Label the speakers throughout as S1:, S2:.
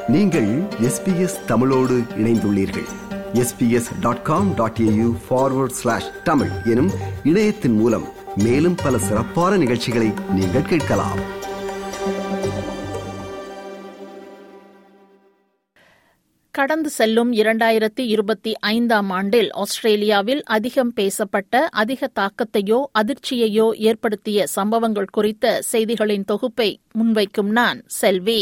S1: நீங்கள் எஸ்பிஎஸ் தமிழோடு இணைந்துள்ளீர்கள் SBS dot com dot AU forward slash Tamil எனும் இணையத்தின் மூலம் மேலும் பல சிறப்பான நிகழ்ச்சிகளை நீங்கள் கேட்கலாம்
S2: கடந்து செல்லும் இரண்டாயிரத்தி இருபத்தி ஐந்தாம் ஆண்டில் ஆஸ்திரேலியாவில் அதிகம் பேசப்பட்ட அதிக தாக்கத்தையோ அதிர்ச்சியையோ ஏற்படுத்திய சம்பவங்கள் குறித்த செய்திகளின் தொகுப்பை முன்வைக்கும் நான் செல்வி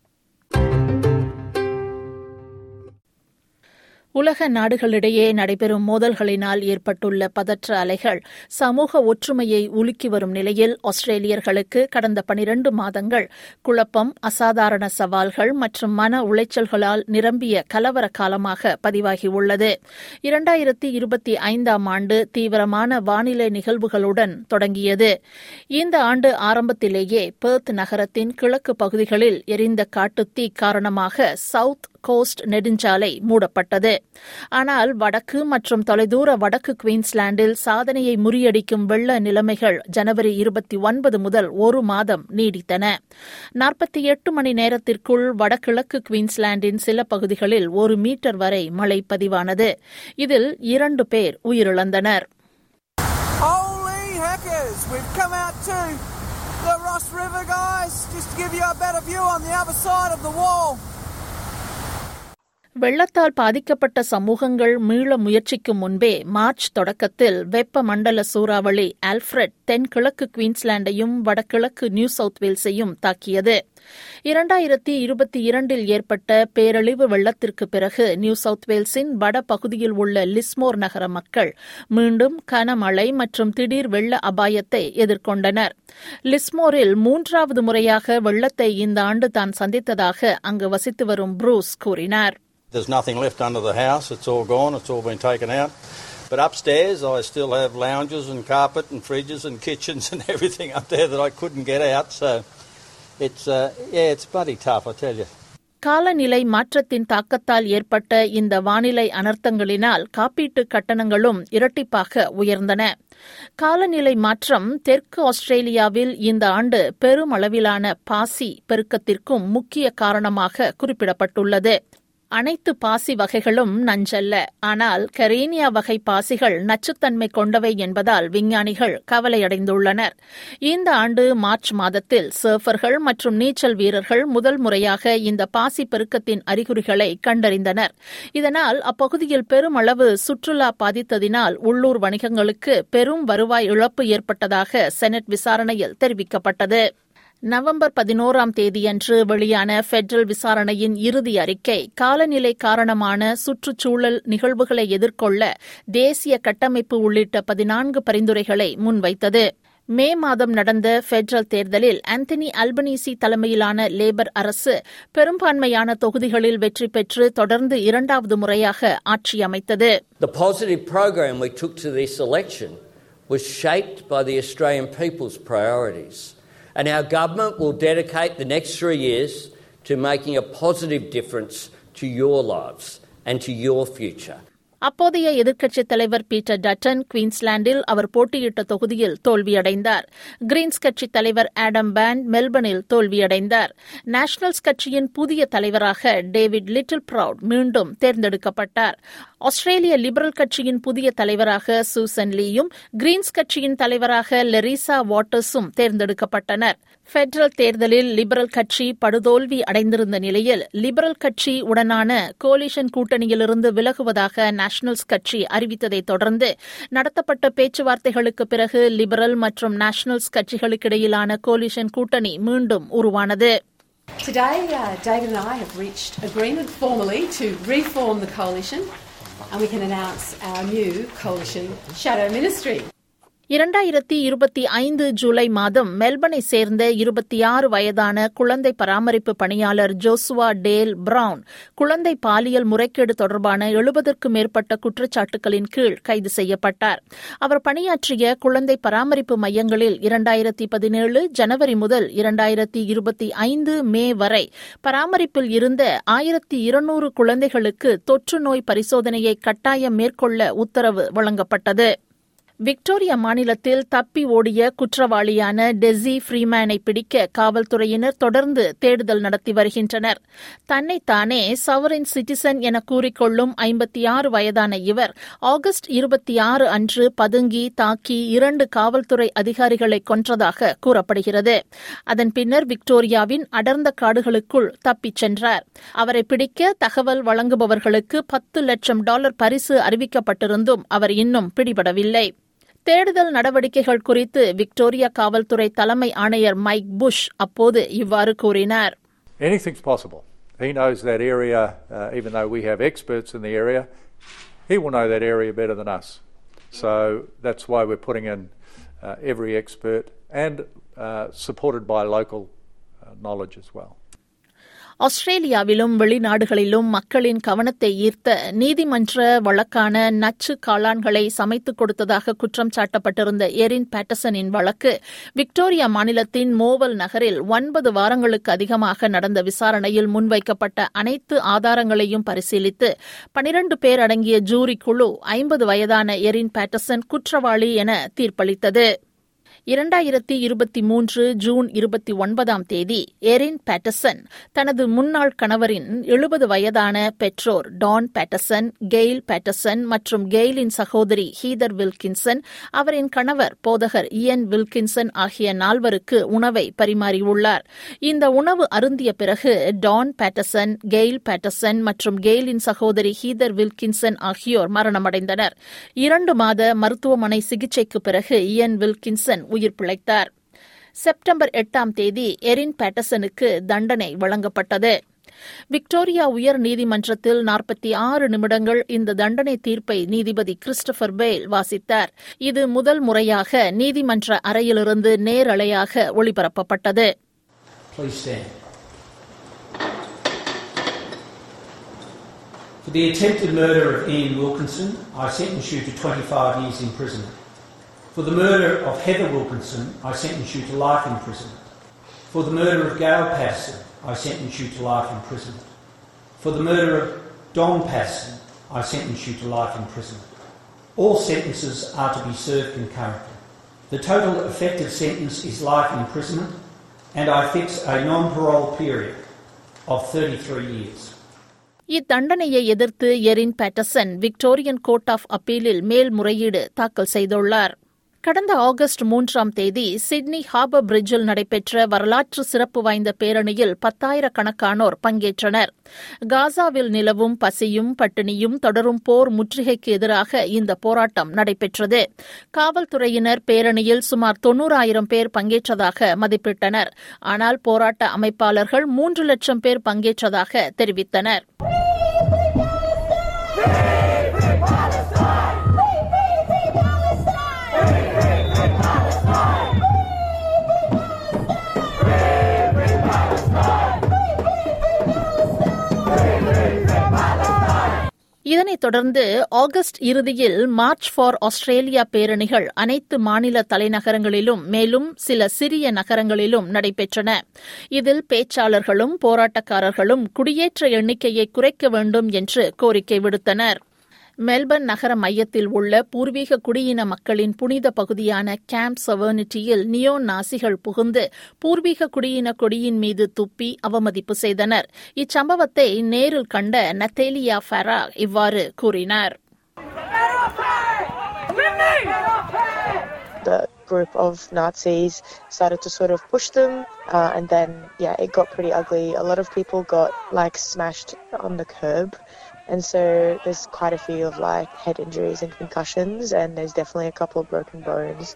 S2: உலக நாடுகளிடையே நடைபெறும் மோதல்களினால் ஏற்பட்டுள்ள பதற்ற அலைகள் சமூக ஒற்றுமையை உலுக்கி வரும் நிலையில் ஆஸ்திரேலியர்களுக்கு கடந்த பனிரண்டு மாதங்கள் குழப்பம் அசாதாரண சவால்கள் மற்றும் மன உளைச்சல்களால் நிரம்பிய கலவர காலமாக பதிவாகியுள்ளது இரண்டாயிரத்தி இருபத்தி ஐந்தாம் ஆண்டு தீவிரமான வானிலை நிகழ்வுகளுடன் தொடங்கியது இந்த ஆண்டு ஆரம்பத்திலேயே பெர்த் நகரத்தின் கிழக்கு பகுதிகளில் எரிந்த காட்டுத்தீ காரணமாக சவுத் கோஸ்ட் நெடுஞ்சாலை மூடப்பட்டது ஆனால் வடக்கு மற்றும் தொலைதூர வடக்கு குயின்ஸ்லாண்டில் சாதனையை முறியடிக்கும் வெள்ள நிலைமைகள் ஜனவரி இருபத்தி ஒன்பது முதல் ஒரு மாதம் நீடித்தன நாற்பத்தி எட்டு மணி நேரத்திற்குள் வடகிழக்கு குயின்ஸ்லாண்டின் சில பகுதிகளில் ஒரு மீட்டர் வரை மழை பதிவானது இதில் இரண்டு பேர் உயிரிழந்தனர்
S3: Holy heckers! We've come out to the Ross River, guys, just to give you a better view on the other side of the wall.
S2: வெள்ளத்தால் பாதிக்கப்பட்ட சமூகங்கள் மீள முயற்சிக்கும் முன்பே மார்ச் தொடக்கத்தில் வெப்பமண்டல சூறாவளி ஆல்ஃபிரட் தென்கிழக்கு குயின்ஸ்லாண்டையும் வடகிழக்கு நியூ சவுத் வேல்ஸையும் தாக்கியது இரண்டாயிரத்தி இருபத்தி இரண்டில் ஏற்பட்ட பேரழிவு வெள்ளத்திற்கு பிறகு நியூ சவுத் வேல்ஸின் வட பகுதியில் உள்ள லிஸ்மோர் நகர மக்கள் மீண்டும் கனமழை மற்றும் திடீர் வெள்ள அபாயத்தை எதிர்கொண்டனர் லிஸ்மோரில் மூன்றாவது முறையாக வெள்ளத்தை இந்த ஆண்டு தான் சந்தித்ததாக அங்கு வசித்து வரும் ப்ரூஸ் கூறினார்
S4: There's nothing left under the house. It's all gone. It's all been taken out. But upstairs, I still have lounges and carpet and fridges and kitchens and everything up there that I couldn't get out. So it's uh, yeah, it's bloody tough, I tell you.
S2: காலநிலை மாற்றத்தின் தாக்கத்தால் ஏற்பட்ட இந்த வானிலை அனர்த்தங்களினால் காப்பீட்டு கட்டணங்களும் இரட்டிப்பாக உயர்ந்தன காலநிலை மாற்றம் தெற்கு ஆஸ்திரேலியாவில் இந்த ஆண்டு பெருமளவிலான பாசி பெருக்கத்திற்கும் முக்கிய காரணமாக குறிப்பிடப்பட்டுள்ளது அனைத்து பாசி வகைகளும் நஞ்சல்ல ஆனால் கரீனியா வகை பாசிகள் நச்சுத்தன்மை கொண்டவை என்பதால் விஞ்ஞானிகள் கவலையடைந்துள்ளனர் இந்த ஆண்டு மார்ச் மாதத்தில் சர்ஃபர்கள் மற்றும் நீச்சல் வீரர்கள் முதல் முறையாக இந்த பாசி பெருக்கத்தின் அறிகுறிகளை கண்டறிந்தனர் இதனால் அப்பகுதியில் பெருமளவு சுற்றுலா பாதித்ததினால் உள்ளூர் வணிகங்களுக்கு பெரும் வருவாய் இழப்பு ஏற்பட்டதாக செனட் விசாரணையில் தெரிவிக்கப்பட்டது நவம்பர் பதினோராம் தேதியன்று வெளியான பெட்ரல் விசாரணையின் இறுதி அறிக்கை காலநிலை காரணமான சுற்றுச்சூழல் நிகழ்வுகளை எதிர்கொள்ள தேசிய கட்டமைப்பு உள்ளிட்ட பதினான்கு பரிந்துரைகளை முன்வைத்தது மே மாதம் நடந்த பெட்ரல் தேர்தலில் ஆந்தனி அல்பனீசி தலைமையிலான லேபர் அரசு பெரும்பான்மையான தொகுதிகளில் வெற்றி பெற்று தொடர்ந்து இரண்டாவது முறையாக ஆட்சி அமைத்தது
S5: The positive program we took to this election was shaped by the Australian people's priorities. And our government will dedicate the next three years to making a positive difference to your lives and to your future.
S2: அப்போதைய எதிர்க்கட்சித் தலைவர் Peter Dutton குயின்ஸ்லாண்டில் அவர் போட்டியிட்ட தொகுதியில் தோல்வியடைந்தார் Green's கட்சித் தலைவர் Adam pant மெல்பர்னில் தோல்வியடைந்தார் nationals கட்சியின் புதிய தலைவராக டேவிட் லிட்டில் ப்ரவுட் மீண்டும் தேர்ந்தெடுக்கப்பட்டார் ஆஸ்திரேலிய லிபரல் கட்சியின் புதிய தலைவராக சூசன் லீயும் கிரீன்ஸ் கட்சியின் தலைவராக லெரிசா வாட்டர்ஸும் தேர்ந்தெடுக்கப்பட்டனர் பெட்ரல் தேர்தலில் லிபரல் கட்சி படுதோல்வி அடைந்திருந்த நிலையில் லிபரல் கட்சி உடனான கோலிஷன் கூட்டணியிலிருந்து விலகுவதாக நேஷனல்ஸ் கட்சி அறிவித்ததை தொடர்ந்து நடத்தப்பட்ட பேச்சுவார்த்தைகளுக்கு பிறகு லிபரல் மற்றும் நேஷனல்ஸ் கட்சிகளுக்கிடையிலான கோலிஷன் கூட்டணி மீண்டும் உருவானது
S6: Today, uh, David and I have reached agreement formally to reform the coalition and we can announce our new coalition shadow ministry.
S2: இரண்டாயிரத்தி இருபத்தி ஐந்து ஜூலை மாதம் மெல்பனை சேர்ந்த இருபத்தி ஆறு வயதான குழந்தை பராமரிப்பு பணியாளர் ஜோசுவா டேல் பிரவுன் குழந்தை பாலியல் முறைகேடு தொடர்பான எழுபதற்கும் மேற்பட்ட குற்றச்சாட்டுகளின் கீழ் கைது செய்யப்பட்டார் அவர் பணியாற்றிய குழந்தை பராமரிப்பு மையங்களில் இரண்டாயிரத்தி பதினேழு ஜனவரி முதல் இரண்டாயிரத்தி இருபத்தி ஐந்து மே வரை பராமரிப்பில் இருந்த ஆயிரத்தி இருநூறு குழந்தைகளுக்கு தொற்று நோய் பரிசோதனையை கட்டாயம் மேற்கொள்ள உத்தரவு வழங்கப்பட்டது விக்டோரியா மாநிலத்தில் தப்பி ஓடிய குற்றவாளியான டெஸி ஃப்ரீமேனை பிடிக்க காவல்துறையினர் தொடர்ந்து தேடுதல் நடத்தி வருகின்றனர் தன்னைத்தானே சவரின் சிட்டிசன் என கூறிக்கொள்ளும் ஐம்பத்தி ஆறு வயதான இவர் ஆகஸ்ட் இருபத்தி ஆறு அன்று பதுங்கி தாக்கி இரண்டு காவல்துறை அதிகாரிகளை கொன்றதாக கூறப்படுகிறது அதன் பின்னர் விக்டோரியாவின் அடர்ந்த காடுகளுக்குள் தப்பிச் சென்றார் அவரை பிடிக்க தகவல் வழங்குபவர்களுக்கு பத்து லட்சம் டாலர் பரிசு அறிவிக்கப்பட்டிருந்தும் அவர் இன்னும் பிடிபடவில்லை தேடுதல் நடவடிக்கைகள் குறித்து விக்டோரியா காவல்துறை தலைமை ஆணையர் மைக் புஷ் அப்போது இவ்வாறு கூறினார்
S7: Anything's possible. He knows that area, uh, even though we have experts in the area, he will know that area better than us. So that's why we're putting in uh, every expert and uh, supported by local uh, knowledge as well.
S2: ஆஸ்திரேலியாவிலும் வெளிநாடுகளிலும் மக்களின் கவனத்தை ஈர்த்த நீதிமன்ற வழக்கான நச்சு காளான்களை சமைத்துக் கொடுத்ததாக குற்றம் சாட்டப்பட்டிருந்த எரின் பேட்டசனின் வழக்கு Victoria மாநிலத்தின் மோவல் நகரில் ஒன்பது வாரங்களுக்கு அதிகமாக நடந்த விசாரணையில் முன்வைக்கப்பட்ட அனைத்து ஆதாரங்களையும் பரிசீலித்து பனிரண்டு பேர் அடங்கிய ஜூரி குழு ஐம்பது வயதான எரின் பேட்டசன் குற்றவாளி என தீர்ப்பளித்தது இரண்டாயிரத்தி இருபத்தி மூன்று ஜூன் இருபத்தி ஒன்பதாம் தேதி எரின் பேட்டசன் தனது முன்னாள் கணவரின் எழுபது வயதான பெற்றோர் டான் பேட்டசன் கெயில் பேட்டசன் மற்றும் கெயிலின் சகோதரி ஹீதர் வில்கின்சன் அவரின் கணவர் போதகர் இயன் வில்கின்சன் ஆகிய நால்வருக்கு உணவை பரிமாறியுள்ளார் இந்த உணவு அருந்திய பிறகு டான் பேட்டசன் கெயில் பேட்டசன் மற்றும் கெயிலின் சகோதரி ஹீதர் வில்கின்சன் ஆகியோர் மரணமடைந்தனர் இரண்டு மாத மருத்துவமனை சிகிச்சைக்கு பிறகு இயன் வில்கின்சன் உயிர் பிழைத்தார் செப்டம்பர் எட்டாம் தேதி எரின் பேட்டசனுக்கு தண்டனை வழங்கப்பட்டது விக்டோரியா உயர் நீதிமன்றத்தில் நாற்பத்தி ஆறு நிமிடங்கள் இந்த தண்டனை தீர்ப்பை நீதிபதி கிறிஸ்டபர் பேல் வாசித்தார் இது முதல் முறையாக நீதிமன்ற அறையிலிருந்து நேரலையாக ஒளிபரப்பப்பட்டது
S8: Please stand. For the attempted murder of Ian Wilkinson, I sentence you to 25 years imprisonment. For the murder of Heather Wilkinson, I sentence you to life imprisonment. For the murder of Gail Patterson, I sentence you to life imprisonment. For the murder of Don Patterson, I sentence you to life imprisonment. All sentences are to be served concurrently. The total effective sentence is life imprisonment, and I fix a non parole period of 33 years.
S2: இத்தண்டனையை எதிர்த்து Erin Patterson Victorian court of அப்பீலில் மேல்முறையீடு தாக்கல் செய்துள்ளார் கடந்த August மூன்றாம் தேதி Sydney harbour பிரிட்ஜில் நடைபெற்ற வரலாற்று சிறப்பு வாய்ந்த பேரணியில் பத்தாயிரக்கணக்கானோர் பங்கேற்றனர் காசாவில் நிலவும் பசியும் பட்டினியும் தொடரும் போர் முற்றுகைக்கு எதிராக இந்த போராட்டம் நடைபெற்றது காவல்துறையினர் பேரணியில் சுமார் தொன்னூறாயிரம் பேர் பங்கேற்றதாக மதிப்பிட்டனர் ஆனால் போராட்ட அமைப்பாளர்கள் மூன்று லட்சம் பேர் பங்கேற்றதாக தெரிவித்தனர் இதனைத் தொடர்ந்து ஆகஸ்ட் இறுதியில் மார்ச் ஃபார் ஆஸ்திரேலியா பேரணிகள் அனைத்து மாநில தலைநகரங்களிலும் மேலும் சில சிறிய நகரங்களிலும் நடைபெற்றன இதில் பேச்சாளர்களும் போராட்டக்காரர்களும் குடியேற்ற எண்ணிக்கையை குறைக்க வேண்டும் என்று கோரிக்கை விடுத்தனர் மெல்பர்ன் நகர மையத்தில் உள்ள பூர்வீக குடியின மக்களின் புனித பகுதியான கேம்ப் சவர்னிட்டியில் நியோ நாசிகள் புகுந்து பூர்வீக குடியின கொடியின் மீது துப்பி அவமதிப்பு செய்தனர் இச்சம்பவத்தை நேரில் கண்ட நத்தேலியா ஃபெரா இவ்வாறு கூறினார்
S9: the group of Nazis started to sort of push them, uh, and then yeah, it got pretty ugly. A lot of people got like smashed on the curb, and so there's quite a few of like head injuries and concussions, and there's definitely a couple of broken bones.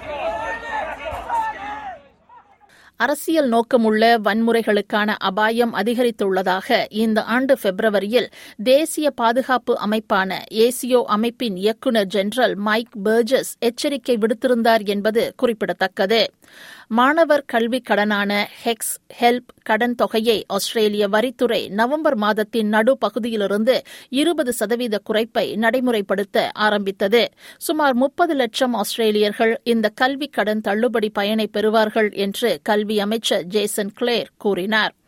S2: அரசியல் நோக்கமுள்ள வன்முறைகளுக்கான அபாயம் அதிகரித்துள்ளதாக இந்த ஆண்டு பிப்ரவரியில் தேசிய பாதுகாப்பு அமைப்பான ஏசியோ அமைப்பின் இயக்குநர் ஜெனரல் மைக் பர்ஜஸ் எச்சரிக்கை விடுத்திருந்தார் என்பது குறிப்பிடத்தக்கது மாணவர் கல்வி கடனான ஹெக்ஸ் ஹெல்ப் கடன் தொகையை ஆஸ்திரேலிய வரித்துறை நவம்பர் மாதத்தின் நடுப்பகுதியிலிருந்து இருபது சதவீத குறைப்பை நடைமுறைப்படுத்த ஆரம்பித்தது சுமார் முப்பது லட்சம் ஆஸ்திரேலியர்கள் இந்த கல்வி கடன் தள்ளுபடி பயனை பெறுவார்கள் என்று கல்வி அமைச்சர் ஜேசன் கிளேர் கூறினார்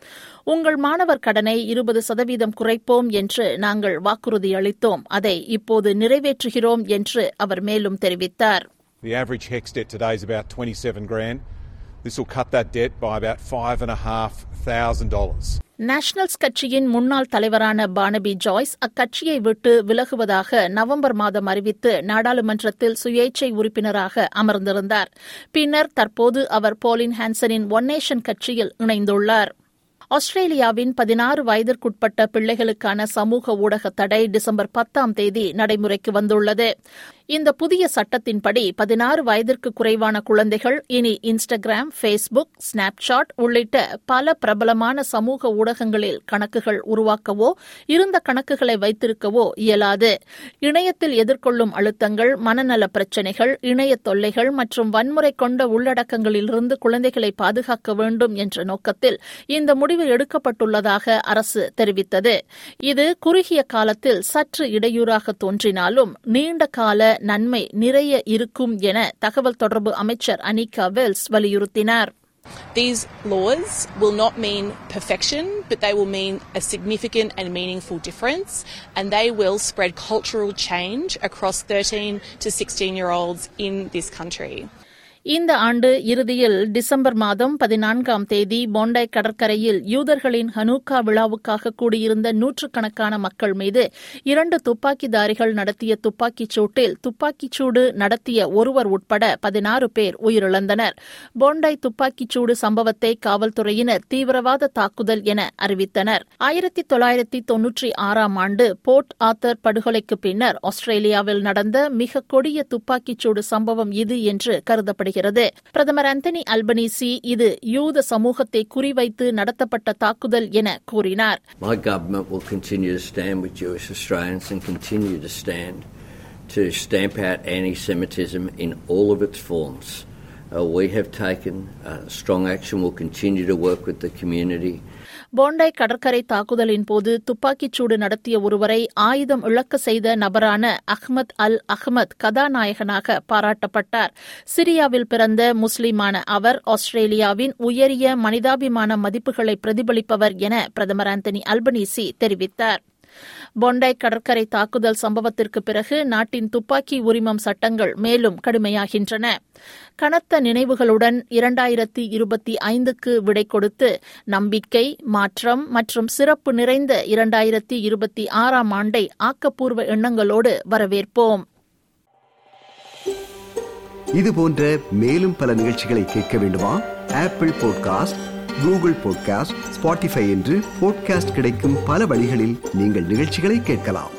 S2: உங்கள் மாணவர் கடனை இருபது சதவீதம் குறைப்போம் என்று நாங்கள் வாக்குறுதி அளித்தோம் அதை இப்போது நிறைவேற்றுகிறோம் என்று அவர் மேலும் தெரிவித்தார்
S10: The average HEX debt today is about 27 grand. This will cut that debt by about five and a half thousand dollars.
S2: Nationals கட்சியின் முன்னாள் தலைவரான பானபி ஜாய்ஸ் அக்கட்சியை விட்டு விலகுவதாக நவம்பர் மாதம் அறிவித்து நாடாளுமன்றத்தில் சுயேச்சை உறுப்பினராக அமர்ந்திருந்தார் பின்னர் தற்போது அவர் போலின் ஹான்சனின் ஒன் நேஷன் கட்சியில் இணைந்துள்ளார் ஆஸ்திரேலியாவின் பதினாறு வயதிற்குட்பட்ட பிள்ளைகளுக்கான சமூக ஊடக தடை டிசம்பர் பத்தாம் தேதி நடைமுறைக்கு வந்துள்ளது இந்த புதிய சட்டத்தின்படி பதினாறு வயதிற்கு குறைவான குழந்தைகள் இனி இன்ஸ்டாகிராம் ஃபேஸ்புக் ஸ்னாப்சாட் உள்ளிட்ட பல பிரபலமான சமூக ஊடகங்களில் கணக்குகள் உருவாக்கவோ இருந்த கணக்குகளை வைத்திருக்கவோ இயலாது இணையத்தில் எதிர்கொள்ளும் அழுத்தங்கள் மனநல பிரச்சினைகள் இணைய தொல்லைகள் மற்றும் வன்முறை கொண்ட உள்ளடக்கங்களிலிருந்து குழந்தைகளை பாதுகாக்க வேண்டும் என்ற நோக்கத்தில் இந்த முடிவு எடுக்கப்பட்டுள்ளதாக அரசு தெரிவித்தது இது குறுகிய காலத்தில் சற்று இடையூறாக தோன்றினாலும் நீண்ட கால நன்மை நிறைய இருக்கும் என தகவல் தொடர்பு அமைச்சர் அனிகா வெல்ஸ் வலியுறுத்தினார்
S11: These laws will not mean perfection, but they will mean a significant and meaningful difference, and they will spread cultural change across 13 to 16 year olds in this country.
S2: இந்த ஆண்டு இறுதியில் டிசம்பர் மாதம் பதினான்காம் தேதி போண்டாய் கடற்கரையில் யூதர்களின் ஹனூக்கா விழாவுக்காக கூடியிருந்த நூற்றுக்கணக்கான மக்கள் மீது இரண்டு துப்பாக்கிதாரிகள் நடத்திய துப்பாக்கிச் சூட்டில் துப்பாக்கிச் சூடு நடத்திய ஒருவர் உட்பட பதினாறு பேர் உயிரிழந்தனர் போண்டாய் துப்பாக்கிச் சூடு சம்பவத்தை காவல்துறையினர் தீவிரவாத தாக்குதல் என அறிவித்தனர் ஆயிரத்தி தொள்ளாயிரத்தி தொன்னூற்றி ஆறாம் ஆண்டு போர்ட் ஆத்தர் படுகொலைக்கு பின்னர் ஆஸ்திரேலியாவில் நடந்த மிக கொடிய துப்பாக்கிச் சூடு சம்பவம் இது என்று கருதப்படுகிறது வருகிறது பிரதமர் அந்தனி அல்பனீசி இது யூத சமூகத்தை குறிவைத்து நடத்தப்பட்ட தாக்குதல் என கூறினார்
S5: My government will continue to stand with Jewish Australians and continue to stand to stamp out anti Semitism in all of its forms. Uh, we have taken uh, strong action. We'll continue to work with the community.
S2: போண்டாய் கடற்கரை தாக்குதலின் போது துப்பாக்கிச் சூடு நடத்திய ஒருவரை ஆயுதம் இழக்க செய்த நபரான அஹ்மத் அல் அஹ்மத் கதாநாயகனாக பாராட்டப்பட்டார் சிரியாவில் பிறந்த முஸ்லிமான அவர் ஆஸ்திரேலியாவின் உயரிய மனிதாபிமான மதிப்புகளை பிரதிபலிப்பவர் என பிரதமர் ஆந்தனி அல்பனீசி தெரிவித்தார் பொண்டாய் கடற்கரை தாக்குதல் சம்பவத்திற்கு பிறகு நாட்டின் துப்பாக்கி உரிமம் சட்டங்கள் மேலும் கடுமையாகின்றன கனத்த நினைவுகளுடன் இரண்டாயிரத்தி இருபத்தி ஐந்துக்கு விடை கொடுத்து நம்பிக்கை மாற்றம் மற்றும் சிறப்பு நிறைந்த இரண்டாயிரத்தி இருபத்தி ஆறாம் ஆண்டை ஆக்கப்பூர்வ எண்ணங்களோடு வரவேற்போம்
S1: இது போன்ற மேலும் பல நிகழ்ச்சிகளை கேட்க வேண்டுமா Apple podcast Google podcast Spotify என்று பாட்காஸ்ட் கிடைக்கும் பல வழிகளில் நீங்கள் நிகழ்ச்சிகளை கேட்கலாம்